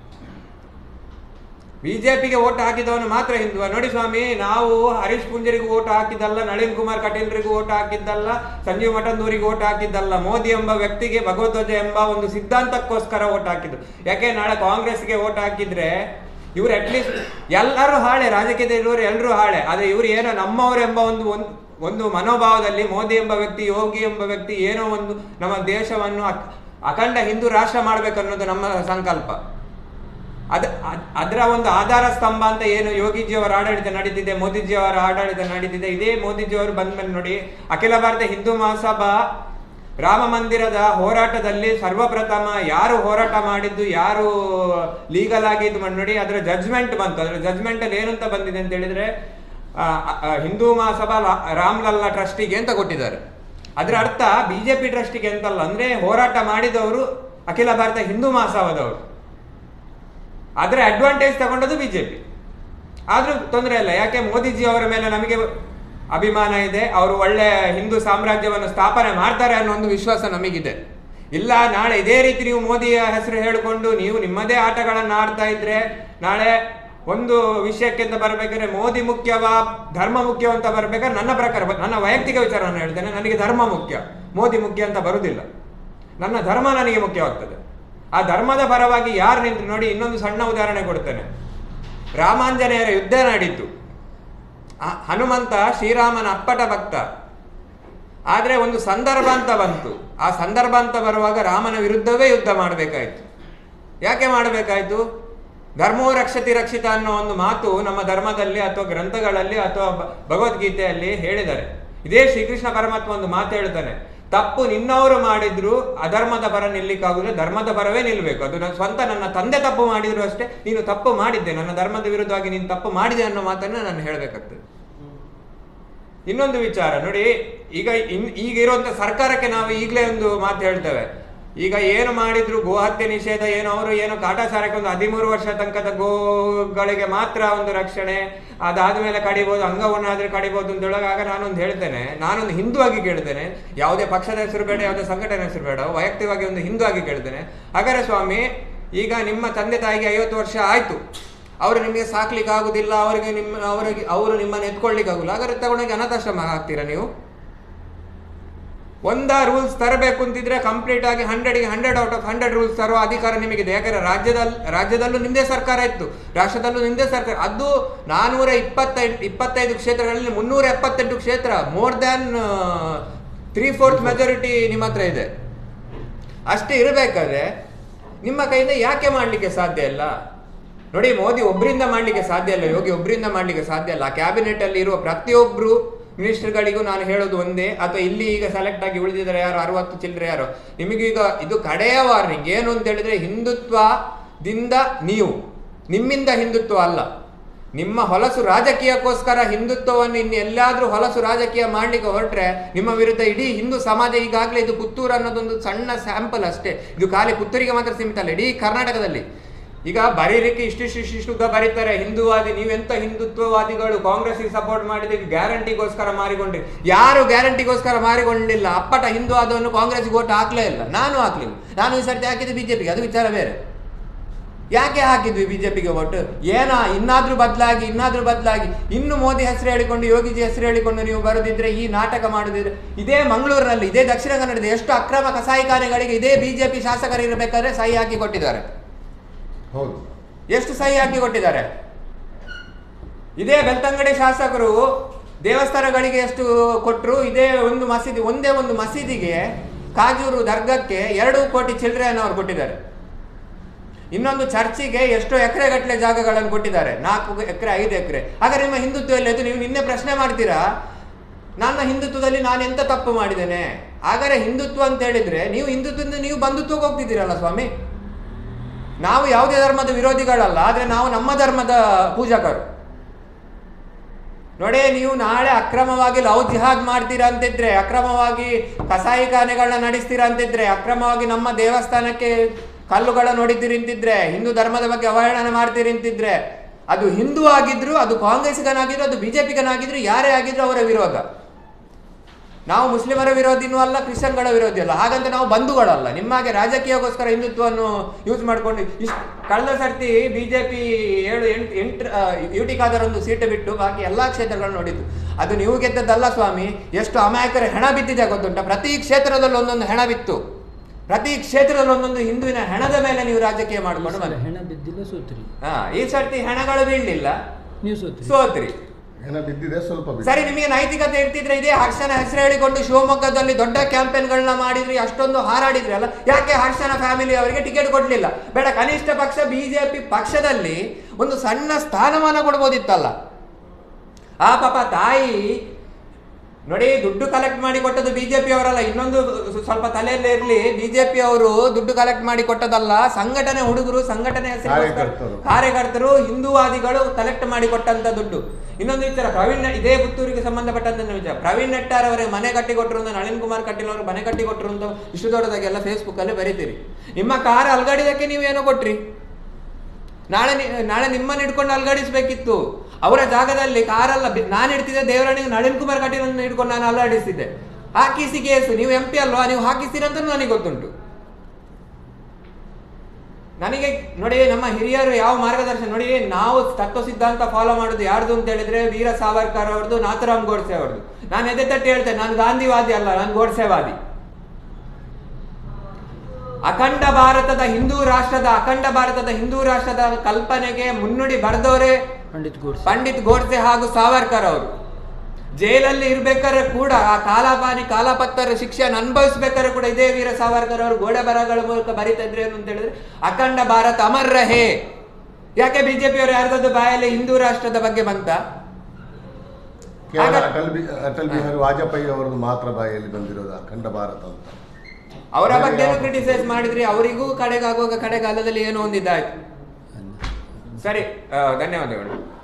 ಬಿಜೆಪಿಗೆ ಓಟ್ ಹಾಕಿದವನು ಮಾತ್ರ ಹಿಂದುವ ನೋಡಿ ಸ್ವಾಮಿ ನಾವು ಹರೀಶ್ ಪುಂಜರಿಗೂ ಓಟ್ ಹಾಕಿದ್ದಲ್ಲ ನಳಿನ್ ಕುಮಾರ್ ಕಟೀಲ್ರಿಗೂ ಓಟ್ ಹಾಕಿದ್ದಲ್ಲ ಸಂಜೀವ್ ಮಠಂದೂರಿಗೆ ಓಟ್ ಹಾಕಿದ್ದಲ್ಲ ಮೋದಿ ಎಂಬ ವ್ಯಕ್ತಿಗೆ ಭಗವಧ್ವಜ ಎಂಬ ಒಂದು ಸಿದ್ಧಾಂತಕ್ಕೋಸ್ಕರ ಓಟ್ ಹಾಕಿದ್ದು ಯಾಕೆ ನಾಳೆ ಕಾಂಗ್ರೆಸ್ಗೆ ಓಟ್ ಹಾಕಿದ್ರೆ ಇವ್ರು ಅಟ್ಲೀಸ್ಟ್ ಎಲ್ಲರೂ ಹಾಳೆ ರಾಜಕೀಯದಲ್ಲಿ ಇರುವವರು ಎಲ್ಲರೂ ಹಾಳೆ ಆದ್ರೆ ಇವ್ರು ಏನೋ ನಮ್ಮವರು ಎಂಬ ಒಂದು ಒಂದು ಒಂದು ಮನೋಭಾವದಲ್ಲಿ ಮೋದಿ ಎಂಬ ವ್ಯಕ್ತಿ ಯೋಗಿ ಎಂಬ ವ್ಯಕ್ತಿ ಏನೋ ಒಂದು ನಮ್ಮ ದೇಶವನ್ನು ಅಕ್- ಅಖಂಡ ಹಿಂದೂ ರಾಷ್ಟ್ರ ಮಾಡ್ಬೇಕನ್ನೋದು ನಮ್ಮ ಸಂಕಲ್ಪ ಅದ ಅದ್- ಅದರ ಒಂದು ಆಧಾರ ಸ್ತಂಭ ಅಂತ ಏನು ಯೋಗಿಜಿಯವರ ಆಡಳಿತ ನಡೀತಿದೆ ಮೋದಿಜಿಯವರ ಆಡಳಿತ ನಡೀತಿದೆ ಇದೇ ಮೋದಿಜಿಯವರು ಬಂದ್ಮೇಲೆ ನೋಡಿ ಅಖಿಲ ಭಾರತ ಹಿಂದೂ ಮಹಾಸಭಾ ರಾಮ ಮಂದಿರದ ಹೋರಾಟದಲ್ಲಿ ಸರ್ವಪ್ರಥಮ ಯಾರು ಹೋರಾಟ ಮಾಡಿದ್ದು ಯಾರು ಲೀಗಲ್ ಆಗಿ ಇದು ಮಾಡಿ ನೋಡಿ ಅದರ ಜಜ್ಮೆಂಟ್ ಬಂತು ಅದರ ಜಜ್ಮೆಂಟ್ ಅಲ್ಲಿ ಏನಂತ ಬಂದಿದೆ ಅಂತ ಹೇಳಿದ್ರೆ ಆ, ಆ, ಹಿಂದೂ ಮಹಾಸಭಾ ರಾ- ರಾಮ್ಲಲ್ಲಾ ಟ್ರಸ್ಟಿಗೆ ಅಂತ ಕೊಟ್ಟಿದ್ದಾರೆ ಅದರ ಅರ್ಥ ಬಿಜೆಪಿ ಟ್ರಸ್ಟಿಗೆ ಅಂತಲ್ಲ ಅಂದ್ರೆ ಹೋರಾಟ ಮಾಡಿದವರು ಅಖಿಲ ಭಾರತ ಹಿಂದೂ ಮಹಾಸಭಾದವರು ಆದ್ರೆ ಅಡ್ವಾಂಟೇಜ್ ತಗೊಂಡದ್ದು ಬಿಜೆಪಿ ಆದ್ರೂ ತೊಂದರೆ ಇಲ್ಲ ಯಾಕೆ ಮೋದಿಜಿ ಅವರ ಮೇಲೆ ನಮಗೆ ಅಭಿಮಾನ ಇದೆ ಅವರು ಒಳ್ಳೆ ಹಿಂದೂ ಸಾಮ್ರಾಜ್ಯವನ್ನು ಸ್ಥಾಪನೆ ಮಾಡ್ತಾರೆ ಅನ್ನೋ ಒಂದು ವಿಶ್ವಾಸ ನಮಗಿದೆ ಇಲ್ಲ ನಾಳೆ ಇದೇ ರೀತಿ ನೀವು ಮೋದಿಯ ಹೆಸರು ಹೇಳಿಕೊಂಡು ನೀವು ನಿಮ್ಮದೇ ಆಟಗಳನ್ನು ಆಡ್ತಾ ಇದ್ರೆ ನಾಳೆ ಒಂದು ವಿಷಯಕ್ಕೆ ಅಂತ ಬರ್ಬೇಕಾದ್ರೆ ಮೋದಿ ಮುಖ್ಯವಾ ಧರ್ಮ ಮುಖ್ಯ ಅಂತ ಬರ್ಬೇಕಾದ್ರೆ ನನ್ನ ಪ್ರಕಾರ ನನ್ನ ವೈಯಕ್ತಿಕ ವಿಚಾರವನ್ನು ಹೇಳ್ತೇನೆ ನನಗೆ ಧರ್ಮ ಮುಖ್ಯ ಮೋದಿ ಮುಖ್ಯ ಅಂತ ಬರುವುದಿಲ್ಲ ನನ್ನ ಧರ್ಮ ನನಗೆ ಮುಖ್ಯವಾಗ್ತದೆ ಆ ಧರ್ಮದ ಪರವಾಗಿ ಯಾರು ನಿಂತು ನೋಡಿ ಇನ್ನೊಂದು ಸಣ್ಣ ಉದಾಹರಣೆ ಕೊಡ್ತೇನೆ ರಾಮಾಂಜನೇಯರ ಯುದ್ಧ ನಡೀತು ಆ ಹನುಮಂತ ಶ್ರೀರಾಮನ ಅಪ್ಪಟ ಭಕ್ತ ಆದರೆ ಒಂದು ಸಂದರ್ಭ ಅಂತ ಬಂತು ಆ ಸಂದರ್ಭ ಅಂತ ಬರುವಾಗ ರಾಮನ ವಿರುದ್ಧವೇ ಯುದ್ಧ ಮಾಡಬೇಕಾಯ್ತು ಯಾಕೆ ಮಾಡಬೇಕಾಯ್ತು ಧರ್ಮೋ ರಕ್ಷತಿ ರಕ್ಷಿತ ಅನ್ನೋ ಒಂದು ಮಾತು ನಮ್ಮ ಧರ್ಮದಲ್ಲಿ ಅಥವಾ ಗ್ರಂಥಗಳಲ್ಲಿ ಅಥವಾ ಭ- ಭಗವದ್ಗೀತೆಯಲ್ಲಿ ಹೇಳಿದ್ದಾರೆ ಇದೇ ಶ್ರೀಕೃಷ್ಣ ಪರಮಾತ್ಮ ಒಂದು ಮಾತು ಹೇಳ್ತಾನೆ ತಪ್ಪು ನಿನ್ನವರು ಮಾಡಿದ್ರು ಅಧರ್ಮದ ಪರ ನಿಲ್ಲಿಕ್ಕಾಗುದ್ರೆ ಧರ್ಮದ ಪರವೇ ನಿಲ್ಲಬೇಕು ಅದು ನನ್ನ ಸ್ವಂತ ನನ್ನ ತಂದೆ ತಪ್ಪು ಮಾಡಿದ್ರು ಅಷ್ಟೇ ನೀನು ತಪ್ಪು ಮಾಡಿದ್ದೆ ನನ್ನ ಧರ್ಮದ ವಿರುದ್ಧವಾಗಿ ನೀನು ತಪ್ಪು ಮಾಡಿದೆ ಅನ್ನೋ ಮಾತನ್ನ ನಾನು ಹೇಳಬೇಕಾಗ್ತದೆ ಇನ್ನೊಂದು ವಿಚಾರ ನೋಡಿ ಈಗ ಇನ್ ಈಗ ಇರುವಂತ ಸರ್ಕಾರಕ್ಕೆ ನಾವು ಈಗಲೇ ಒಂದು ಮಾತು ಹೇಳ್ತೇವೆ ಈಗ ಏನು ಮಾಡಿದ್ರು ಗೋಹತ್ಯೆ ನಿಷೇಧ ಏನು ಅವರು ಏನು ಕಾಟಾಚಾರಕ್ಕೆ ಒಂದು ಹದಿಮೂರು ವರ್ಷ ತನಕದ ಗೋಗಳಿಗೆ ಮಾತ್ರ ಒಂದು ರಕ್ಷಣೆ ಅದಾದ್ಮೇಲೆ ಕಡಿಬೋದು ಅಂಗವನ್ನಾದ್ರೆ ಕಡಿಬೋದು ಅಂತ ಹೇಳುವಾಗ ಆಗ ನಾನೊಂದು ಹೇಳ್ತೇನೆ ನಾನೊಂದು ಹಿಂದೂ ಆಗಿ ಕೇಳ್ತೇನೆ ಯಾವುದೇ ಪಕ್ಷದ ಹೆಸರು ಬೇಡ ಯಾವುದೇ ಸಂಘಟನೆ ಹೆಸರು ಬೇಡ ವೈಯಕ್ತಿಕವಾಗಿ ಒಂದು ಹಿಂದೂ ಆಗಿ ಕೇಳ್ತೇನೆ ಹಾಗಾದ್ರೆ ಸ್ವಾಮಿ ಈಗ ನಿಮ್ಮ ತಂದೆ ತಾಯಿಗೆ ಐವತ್ತು ವರ್ಷ ಆಯ್ತು ಅವರು ನಿಮಗೆ ಸಾಕ್ಲಿಕ್ಕೆ ಆಗುದಿಲ್ಲ ಅವರಿಗೆ ನಿಮ್ಮ ಅವರಿಗೆ ಅವರು ನಿಮ್ಮನ್ನು ಎತ್ಕೊಳ್ಲಿಕ್ಕೆ ಆಗುಲ್ಲ ಹಾಗಾದ್ರೆ ತಗೊಂಡೋಗಿ ಅನಾಥಾಶ್ರಮ ಹಾಕ್ತೀರಾ ನೀವು ಒಂದ ರೂಲ್ಸ್ ತರಬೇಕು ಅಂತಿದ್ರೆ ಕಂಪ್ಲೀಟ್ ಆಗಿ ಹಂಡ್ರೆಡ್ಗೆ hundred out of hundred rules ತರುವ ಅಧಿಕಾರ ನಿಮಗಿದೆ ಯಾಕಂದ್ರೆ ರಾಜ್ಯದಲ್ಲಿ ರಾಜ್ಯದಲ್ಲೂ ನಿಮ್ಮದೇ ಸರ್ಕಾರ ಇತ್ತು ರಾಷ್ಟ್ರದಲ್ಲೂ ನಿಮ್ಮದೇ ಸರ್ಕಾರ ಅದು ನಾನೂರ ಇಪ್ಪತ್ತೈದು ಇಪ್ಪತ್ತೈದು ಕ್ಷೇತ್ರಗಳಲ್ಲಿ ಮುನ್ನೂರ ಎಪ್ಪತ್ತೆಂಟು ಕ್ಷೇತ್ರ more than three fourth majority ನಿಮ್ಮ ಹತ್ರ ಇದೆ ಅಷ್ಟೇ ಇರಬೇಕಾದ್ರೆ ನಿಮ್ಮ ಕೈಯಿಂದ ಯಾಕೆ ಮಾಡಲಿಕ್ಕೆ ಸಾಧ್ಯ ಇಲ್ಲ ನೋಡಿ ಮೋದಿ ಒಬ್ಬರಿಂದ ಮಾಡಲಿಕ್ಕೆ ಸಾಧ್ಯ ಇಲ್ಲ ಯೋಗಿ ಒಬ್ಬರಿಂದ ಮಾಡಲಿಕ್ಕೆ ಸಾಧ್ಯ ಇಲ್ಲ ಕ್ಯಾಬಿನೆಟ್ ಅಲ್ಲಿ ಇರುವ ಪ್ರತಿಯೊಬ್ಬರು ಮಿನಿಸ್ಟರ್ಗಳಿಗೂ ನಾನು ಹೇಳೋದು ಒಂದೇ ಅಥವಾ ಇಲ್ಲಿ ಈಗ ಸೆಲೆಕ್ಟ್ ಆಗಿ ಉಳಿದಿದ್ದಾರೆ ಯಾರು ಅರವತ್ತು ಚಿಲ್ಲರೆ ಯಾರು ನಿಮಗೀಗ ಇದು ಕಡೆಯ ವಾರ್ನಿಂಗ್ ಏನು ಅಂತ ಹೇಳಿದ್ರೆ ಹಿಂದುತ್ವದಿಂದ ನೀವು ನಿಮ್ಮಿಂದ ಹಿಂದುತ್ವ ಅಲ್ಲ ನಿಮ್ಮ ಹೊಲಸು ರಾಜಕೀಯಕ್ಕೋಸ್ಕರ ಹಿಂದುತ್ವವನ್ನು ಇನ್ನು ಎಲ್ಲಾದ್ರೂ ಹೊಲಸು ರಾಜಕೀಯ ಮಾಡ್ಲಿಕ್ಕೆ ಹೊರಟ್ರೆ ನಿಮ್ಮ ವಿರುದ್ಧ ಇಡೀ ಹಿಂದೂ ಸಮಾಜ ಈಗಾಗಲೇ ಇದು ಪುತ್ತೂರು ಅನ್ನೋದೊಂದು ಸಣ್ಣ ಸ್ಯಾಂಪಲ್ ಅಷ್ಟೇ ಇದು ಖಾಲಿ ಪುತ್ತೂರಿಗೆ ಮಾತ್ರ ಸೀಮಿತ ಅಲ್ಲ ಇಡೀ ಕರ್ನಾಟಕದಲ್ಲಿ ಈಗ ಬರೀಲಿಕ್ಕೆ ಇಷ್ಟಿಷ್ಟು ಇಷ್ಟಿಷ್ಟು ಉದ್ದ ಬರೀತಾರೆ ಹಿಂದೂವಾದಿ ನೀವೆಂತ ಹಿಂದುತ್ವವಾದಿಗಳು ಕಾಂಗ್ರೆಸ್ಗೆ ಸಪೋರ್ಟ್ ಮಾಡಿದಕ್ಕೆ ಗ್ಯಾರಂಟಿಗೋಸ್ಕರ ಮಾರಿಕೊಂಡ್ರಿ ಯಾರು ಗ್ಯಾರಂಟಿಗೋಸ್ಕರ ಮಾರಿಕೊಂಡಿಲ್ಲ ಅಪ್ಪಟ ಹಿಂದೂ ಆದವನು ಕಾಂಗ್ರೆಸ್ಗೆ ಓಟ್ ಹಾಕ್ಲೇ ಇಲ್ಲ ನಾನು ಹಾಕ್ಲಿಲ್ಲ ನಾನು ಈ ಸರ್ತಿ ಹಾಕಿದ್ದು ಬಿಜೆಪಿಗೆ ಅದು ವಿಚಾರ ಬೇರೆ ಯಾಕೆ ಹಾಕಿದ್ವಿ ಬಿಜೆಪಿಗೆ ಓಟ್ ಏನ ಇನ್ನಾದ್ರೂ ಬದಲಾಗಿ ಇನ್ನಾದ್ರೂ ಬದಲಾಗಿ ಇನ್ನು ಮೋದಿ ಹೆಸರು ಹೇಳಿಕೊಂಡು ಯೋಗಿಜಿ ಹೆಸರು ಹೇಳಿಕೊಂಡು ನೀವು ಬರೋದಿದ್ರೆ ಈ ನಾಟಕ ಮಾಡೋದಿದ್ರೆ ಇದೇ ಮಂಗಳೂರಿನಲ್ಲಿ ಇದೇ ದಕ್ಷಿಣ ಕನ್ನಡದ ಎಷ್ಟು ಅಕ್ರಮ ಕಸಾಯಿಖಾನೆಗಳಿಗೆ ಇದೇ ಬಿಜೆಪಿ ಶಾಸಕರು ಇರಬೇಕಾದ್ರೆ ಸಹಿ ಹಾಕಿ ಕೊಟ್ಟಿದ್ದಾರೆ ಹೌದು ಎಷ್ಟು ಸಹಿ ಹಾಕಿ ಕೊಟ್ಟಿದ್ದಾರೆ ಇದೇ ಬೆಳ್ತಂಗಡಿ ಶಾಸಕರು ದೇವಸ್ಥಾನಗಳಿಗೆ ಎಷ್ಟು ಕೊಟ್ಟರು ಇದೇ ಒಂದು ಮಸೀದಿ ಒಂದೇ ಒಂದು ಮಸೀದಿಗೆ ಕಾಜೂರು ದರ್ಗಕ್ಕೆ ಎರಡು ಕೋಟಿ ಚಿಲ್ಲರೆಯನ್ನು ಅವ್ರು ಕೊಟ್ಟಿದ್ದಾರೆ ಇನ್ನೊಂದು ಚರ್ಚಿಗೆ ಎಷ್ಟೋ ಎಕರೆ ಗಟ್ಟಲೆ ಜಾಗಗಳನ್ನು ಕೊಟ್ಟಿದ್ದಾರೆ ನಾಲ್ಕು ಎಕರೆ ಐದು ಎಕರೆ ಹಾಗಾದ್ರೆ ನಿಮ್ಮ ಹಿಂದುತ್ವ ಎಲ್ಲ ನೀವು ನಿನ್ನೆ ಪ್ರಶ್ನೆ ಮಾಡ್ತೀರಾ ನನ್ನ ಹಿಂದುತ್ವದಲ್ಲಿ ನಾನು ಎಂತ ತಪ್ಪು ಮಾಡಿದ್ದೇನೆ ಹಾಗಾದ್ರೆ ಹಿಂದುತ್ವ ಅಂತ ಹೇಳಿದ್ರೆ ನೀವು ಹಿಂದುತ್ವದಿಂದ ನೀವು ಬಂಧುತ್ವಕ್ಕೆ ಹೋಗ್ತಿದ್ದೀರಲ್ಲ ಸ್ವಾಮಿ ನಾವು ಯಾವುದೇ ಧರ್ಮದ ವಿರೋಧಿಗಳಲ್ಲ ಆದ್ರೆ ನಾವು ನಮ್ಮ ಧರ್ಮದ ಪೂಜಕರು ನೋಡಿ ನೀವು ನಾಳೆ ಅಕ್ರಮವಾಗಿ ಲವ್ ಜಿಹಾದ್ ಮಾಡ್ತೀರಾ ಅಂತಿದ್ರೆ ಅಕ್ರಮವಾಗಿ ಕಸಾಯಿಖಾನೆಗಳನ್ನ ನಡೆಸ್ತೀರಾ ಅಂತಿದ್ರೆ ಅಕ್ರಮವಾಗಿ ನಮ್ಮ ದೇವಸ್ಥಾನಕ್ಕೆ ಕಲ್ಲುಗಳನ್ನು ಹೊಡಿತೀರಿ ಅಂತಿದ್ರೆ ಹಿಂದೂ ಧರ್ಮದ ಬಗ್ಗೆ ಅವಹೇಳನ ಮಾಡ್ತೀರಿ ಅಂತಿದ್ರೆ ಅದು ಹಿಂದೂ ಆಗಿದ್ರು ಅದು ಕಾಂಗ್ರೆಸ್ಗನಾಗಿದ್ರು ಅದು ಬಿಜೆಪಿಗನಾಗಿದ್ರು ಯಾರೇ ಆಗಿದ್ರು ಅವರ ವಿರೋಧ ನಾವು ಮುಸ್ಲಿಮರ ವಿರೋಧಿನೂ ಅಲ್ಲ ಕ್ರಿಶ್ಚಿಯನ್ಗಳ ವಿರೋಧಿ ಅಲ್ಲ ಹಾಗಂತ ನಾವು ಬಂಧುಗಳಲ್ಲ ನಿಮ್ಮಾಗೆ ರಾಜಕೀಯಕ್ಕೋಸ್ಕರ ಹಿಂದುತ್ವವನ್ನು ಯೂಸ್ ಮಾಡ್ಕೊಂಡು ಇಷ್ಟು ಕಳೆದ ಸರ್ತಿ ಬಿಜೆಪಿ ಏಳು ಎಂಟು ಎಂಟು ಯು ಟಿ ಖಾದರ್ ಒಂದು ಸೀಟು ಬಿಟ್ಟು ಬಾಕಿ ಎಲ್ಲಾ ಕ್ಷೇತ್ರಗಳನ್ನು ನೋಡಿದ್ದು ಅದು ನೀವು ಗೆದ್ದದ್ದಲ್ಲ ಸ್ವಾಮಿ ಎಷ್ಟು ಅಮಾಯಕರ ಹೆಣ ಬಿದ್ದಿದೆ ಗೊತ್ತುಂಟ ಪ್ರತಿ ಕ್ಷೇತ್ರದಲ್ಲಿ ಒಂದೊಂದು ಹೆಣ ಬಿತ್ತು ಪ್ರತಿ ಕ್ಷೇತ್ರದಲ್ಲಿ ಒಂದೊಂದು ಹಿಂದುವಿನ ಹೆಣದ ಮೇಲೆ ನೀವು ರಾಜಕೀಯ ಮಾಡ್ಕೊಂಡು ಸಲ ಬಂದ್ರಿ. ಹೆಣ ಬಿದ್ದಿಲ್ಲ ಸೋತ್ರಿ ಹಾ ಈ ಸರ್ತಿ ಹೆಣಗಳು ಬೀಳಲಿಲ್ಲ ನೀವು ಸೋತ್ರಿ ಸೋತ್ರಿ ಹೆಣ ಬಿದ್ದಿದೆ ಸ್ವಲ್ಪ ಬಿದ್ದಿದೆ. ಸರಿ ನಿಮಗೆ ನೈತಿಕತೆ ಇರ್ತಿದ್ರೆ ಇದೇ ಹರ್ಷನ ಹೆಸರು ಹೇಳಿಕೊಂಡು ಶಿವಮೊಗ್ಗದಲ್ಲಿ ದೊಡ್ಡ ಕ್ಯಾಂಪೇನ್ಗಳನ್ನ ಮಾಡಿದ್ರಿ ಅಷ್ಟೊಂದು ಹಾರಾಡಿದ್ರಿ ಅಲ್ಲ ಯಾಕೆ ಹರ್ಷನ ಫ್ಯಾಮಿಲಿ ಅವರಿಗೆ ಟಿಕೆಟ್ ಕೊಡ್ಲಿಲ್ಲ ಬೇಡ ಕನಿಷ್ಠ ಪಕ್ಷ ಬಿಜೆಪಿ ಪಕ್ಷದಲ್ಲಿ ಒಂದು ಸಣ್ಣ ಸ್ಥಾನಮಾನ ಕೊಡ್ಬೋದಿತ್ತಲ್ಲ ಆ ಪಾಪ ತಾಯಿ ನೋಡಿ ದುಡ್ಡು ಕಲೆಕ್ಟ್ ಮಾಡಿ ಕೊಟ್ಟದ್ದು ಬಿಜೆಪಿ ಅವರಲ್ಲ ಇನ್ನೊಂದು ಸ್ವಲ್ಪ ತಲೆಯಲ್ಲಿ ಇರಲಿ ಬಿಜೆಪಿ ಅವರು ದುಡ್ಡು ಕಲೆಕ್ಟ್ ಮಾಡಿ ಕೊಟ್ಟದಲ್ಲ ಸಂಘಟನೆ ಹುಡುಗರು ಸಂಘಟನೆ ಹೆಸರಿಗೋಸ್ಕರ ಕಾರ್ಯಕರ್ತರು. ಕಾರ್ಯಕರ್ತರು ಹಿಂದೂವಾದಿಗಳು ಕಲೆಕ್ಟ್ ಮಾಡಿ ಕೊಟ್ಟಂತ ದುಡ್ಡು ಇನ್ನೊಂದು ವಿಚಾರ ಪ್ರವೀಣ್ ನೆ- ಇದೇ ಪುತ್ತೂರಿಗೆ ಸಂಬಂಧಪಟ್ಟಂತ ವಿಚಾರ ಪ್ರವೀಣ್ ನೆಟ್ಟಾರ್ ಅವರೇ ಮನೆ ಕಟ್ಟಿ ಕೊಟ್ಟರು ಅಂತ ನಳಿನ್ ಕುಮಾರ್ ಕಟೀಲ್ ಅವರು ಮನೆ ಕಟ್ಟಿ ಕೊಟ್ಟರು ಅಂತ ಇಷ್ಟು ದೊಡ್ಡದಾಗೆಲ್ಲ ಫೇಸ್ಬುಕ್ ಅಲ್ಲಿ ಬರೀತೀರಿ ನಿಮ್ಮ ಕಾರ್ ಅಲ್ಗಾಡಿದಕ್ಕೆ ನೀವೇನೋ ಕೊಟ್ರಿ ನಾಳೆ ನಿ- ನಾಳೆ ನಿಮ್ಮನ್ನ ಹಿಡ್ಕೊಂಡು ಅಲ್ಗಾಡಿಸ್ಬೇಕಿತ್ತು ಅವರ ಜಾಗದಲ್ಲಿ ಕಾರಲ್ಲ ಬಿ- ನಾನು ಇಡ್ತಿದ್ದೆ ದೇವರಣಿಗೆ ನಳಿನ್ ಕುಮಾರ್ ಕಟೀಲ್ ಹಿಡ್ಕೊಂಡು ನಾನು ಅಲ್ಲಾಡಿಸ್ತಿದ್ದೆ ಹಾಕಿಸಿ ಕೇಸು ನೀವು ಎಂ ಪಿ ಅಲ್ವಾ ನೀವು ಹಾಕಿಸ್ತೀರಂತ ನನಗೆ ಗೊತ್ತುಂಟು ನನಗೆ ನೋಡಿ ನಮ್ಮ ಹಿರಿಯರು ಯಾವ ಮಾರ್ಗದರ್ಶನ ನೋಡಿ ನಾವು ತತ್ವ ಸಿದ್ಧಾಂತ ಫಾಲೋ ಮಾಡೋದು ಯಾರ್ದು ಅಂತ ಹೇಳಿದ್ರೆ ವೀರ ಸಾವರ್ಕರ್ ಅವ್ರದ್ದು ನಾಥರಾಮ್ ಗೋಡ್ಸೆ ಅವ್ರದ್ದು ನಾನು ಎದೆ ತಟ್ಟಿ ಹೇಳ್ತೇನೆ ನಾನು ಗಾಂಧಿವಾದಿ ಅಲ್ಲ ನಾನು ಗೋಡ್ಸೆವಾದಿ ಅಖಂಡ ಭಾರತದ ಹಿಂದೂ ರಾಷ್ಟ್ರದ ಅಖಂಡ ಭಾರತದ ಹಿಂದೂ ರಾಷ್ಟ್ರದ ಕಲ್ಪನೆಗೆ ಮುನ್ನುಡಿ ಬರೆದವರೇ ಪಂಡಿತ್ ಗೋಡ್ಸೆ ಪಂಡಿತ್ ಗೋಡ್ಸೆ ಹಾಗೂ ಸಾವರ್ಕರ್ ಅವರು ಜೈಲಲ್ಲಿ ಇರ್ಬೇಕಾದ್ರೆ ಕೂಡ ಆ ಕಾಲಾಪಾನಿ ಕಾಲಾಪತ್ತರ ಶಿಕ್ಷೆಯನ್ನು ಅನುಭವಿಸ್ಬೇಕಾದ್ರೆ ಕೂಡ ಇದೇ ವೀರ ಸಾವರ್ಕರ್ ಅವರು ಗೋಡೆ ಬರಹಗಳ ಮೂಲಕ ಬರೀತಿದ್ರು ಏನು ಅಂತ ಹೇಳಿದ್ರೆ ಅಖಂಡ ಭಾರತ ಅಮರ್ ರಹೇ ಯಾಕೆ ಬಿಜೆಪಿ ಅವರು ಯಾರ್ದಾದ್ರು ಬಾಯಲ್ಲಿ ಹಿಂದೂ ರಾಷ್ಟ್ರದ ಬಗ್ಗೆ ಬಂತ ಕೇವಲ ಹಾಗ- ಅಟಲ್ ಬಿ ಅಟಲ್ ಬಿಹಾರಿ ವಾಜಪೇಯಿ ಅವರದ್ದು ಮಾತ್ರ ಬಾಯಲ್ಲಿ ಬಂದಿರೋದು ಅಖಂಡ ಭಾರತ ಅಂತ ಅವರ ಬೇರೆ ಬಗ್ಗೆ ಯಾವ- ಕ್ರಿಟಿಸೈಸ್ ಮಾಡಿದ್ರಿ ಅವರಿಗೂ ಕಡೆಗಾಗುವಾಗ ಕಡೆಗಾಲದಲ್ಲಿ ಏನೋ ಒಂದಿದ್ದಾಯ್ತು ಸರಿ ಆ, ಧನ್ಯವಾದಗಳು